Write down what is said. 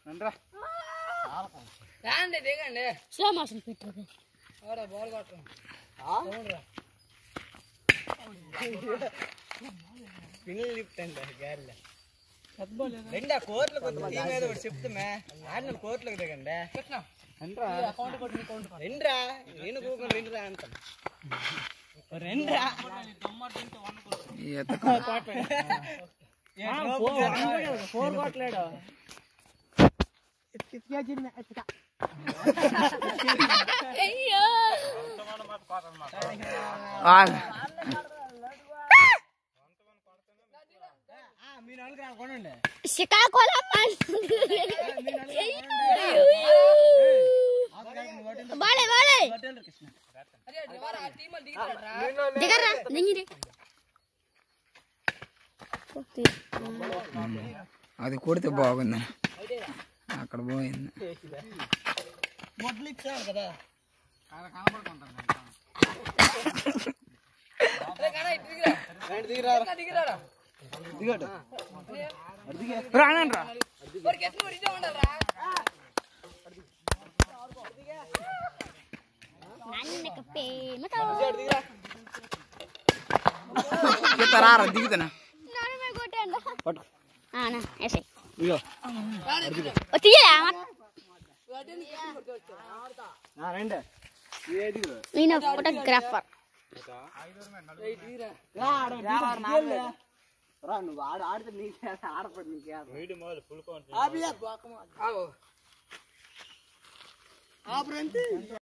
రాండి దిగండి slow motion పెట్టదు ఎవరా బాల్ కొట్టం చూడరా పిల్లలు చెప్తాండి గారిలో రెండా కోర్టులకు వద్దు టీ మీద ఒకటి చెప్తామే ఆడిన కోర్టులకు దిగండి కృష్ణ అకౌంట్ కొట్టి నీ అకౌంట్ కొట్టు. రెండ్రా నేను కూకుని రెండురా అంటాం రెండ్రా ఫోర్ కొట్టలేడు అయ్యో మీ నాలుగు రా కొనండి శ్రీకాకుళం బాలే బాలే అరే ఎవరా ఆ టీం వాళ్ళు దిగుతారా దిగరా దిగిరి అది కొడితే బాగుంది అక్కడ పోయింది మొదలు ఇచ్చాను కదా అరే కన్నా ఇటు దిగిరా రెండు దిగిరా ఇంకా దిగిరారా దిగడు రానండి రా మరి కృష్ణ మరి ఇటే ఉండాలరా నన్నక పేమతో రారా దిగుతానా నానమే కొట్టండి పట్టుకో ఆనా ఎసే ఇగో ఓ తీయరా రెండు ఏ దిగు నేను ఫోటోగ్రాఫర్ రా నువ్వు ఆడ ఆడితే నీకే ఆడపడి నీకే ఆగు ఆపరంటే